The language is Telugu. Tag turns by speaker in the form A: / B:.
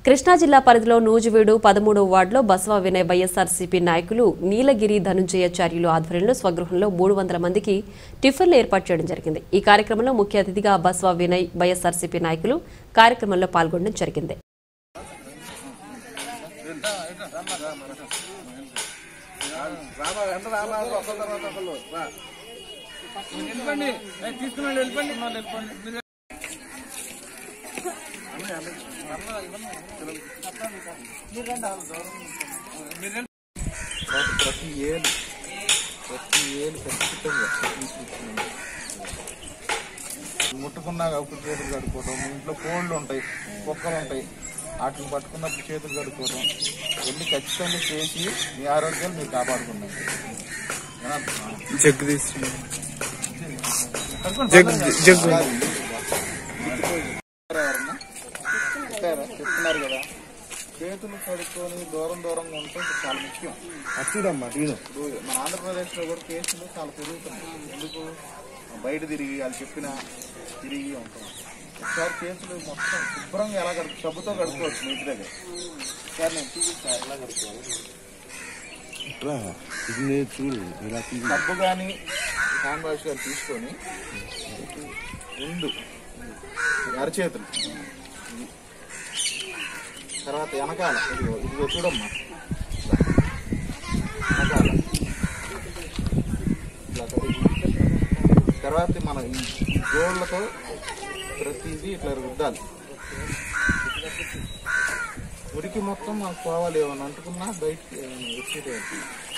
A: కృష్ణా జిల్లా పరిధిలో నూజివీడు పదమూడో వార్డులో బసవ వినయ్ వైఎస్ఆర్సీపీ నాయకులు నీలగిరి ధనుంజయాచార్యులు ఆధ్వర్యంలో స్వగృహంలో మూడు వందల మందికి టిఫిన్లు ఏర్పాటు చేయడం జరిగింది ఈ కార్యక్రమంలో ముఖ్య అతిథిగా బసవ వినయ్ వైఎస్ఆర్సీపీ నాయకులు కార్యక్రమంలో పాల్గొనడం జరిగింది
B: వెళ్ళిపోండి తీసుకున్నాడు వెళ్ళిపోండి మళ్ళీ వెళ్ళిపోండి మీరు
C: ప్రతి ఏలు ప్రతి ఏలు ఖచ్చితంగా తీసుకుంటున్నాను ముట్టుకున్నా అప్పుడు చేతులు కడుక్కోవడం మీ ఇంట్లో కోళ్ళు ఉంటాయి కుక్కలు ఉంటాయి వాటిని పట్టుకున్నప్పుడు చేతులు కడుక్కోవడం ఇవన్నీ ఖచ్చితంగా చేసి మీ ఆరోగ్యాలు మీరు కాపాడుకున్నాం
D: జగ్ తీసి
C: ఎవరన్నా చెప్పారా చెప్తున్నారు కదా చేతులు కడుక్కొని దూరం దూరంగా ఉంటే ఇది చాలా ముఖ్యం
D: అచ్చుదమ్మా తీను
C: ఇప్పుడు మన ఆంధ్రప్రదేశ్లో కూడా కేసులు చాలా పెరుగుతున్నాయి ఎందుకు బయట తిరిగి వాళ్ళు చెప్పిన తిరిగి ఉంటాం ఒకసారి కేసులు మొత్తం శుభ్రంగా ఎలా కడుపు సబ్బుతో కడుక్కోవచ్చు మీ ఇంటి దగ్గర ఒకసారి నేను చూపిస్తాను ఎలా కడుక్కోవాలి
D: ఇట్లా ఇది చూడు ఇలా తీసి
C: సబ్బు కానీ హ్యాండ్ వాష్ కానీ తీసుకొని ముందు అరచేతులు ఇది. తర్వాత వెనకాల ఇదిగో ఇదిగో చూడమ్మా వెనకాల ఇట్లా కడిగి. తర్వాత మన ఈ గోళ్ళతో ప్రతిదీ ఇట్లా రుద్దాలి మురికి మొత్తం మనకు పోవాలి ఏమైనా అంటుకున్నా బయటికి ఏమైనా వచ్చేది